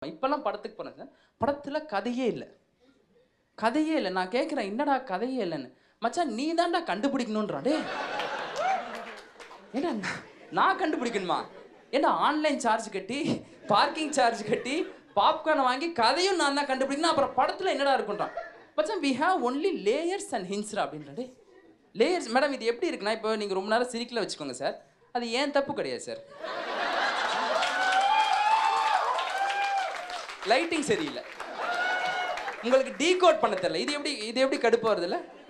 இப்போல்லாம் படத்துக்கு போனேன் சார் படத்தில் கதையே இல்லை கதையே இல்லை நான் கேட்குறேன் என்னடா கதையே இல்லைன்னு மச்சான் நீ தான்டா கண்டுபிடிக்கணுன்றா டே ஏன்னா நான்- நான் கண்டுபிடிக்கணுமா ஏன்னா ஆன்லைன் சார்ஜ் கட்டி பார்க்கிங் சார்ஜ் கட்டி பாப்கார்னை வாங்கி கதையும் நான் தான் கண்டுபிடிக்கணும் அப்புறம் படத்தில் என்னடா இருக்குன்றான் மச்சான் we have only layers and ஹின்ஸ்ரா அப்படின்றா டே லேயர்ஸ் மேடம் இது எப்படி இருக்குன்னா இப்போ நீங்கள் ரொம்ப நேரம் சிரிக்கல வச்சுக்கோங்க சார் அது ஏன் தப்பு கிடையாது சார் லைட்டிங் சரியில்லை உங்களுக்கு டீகோட் பண்ண தெரியல இது எப்படி இது எப்படி கடுப்பு வருதுல்ல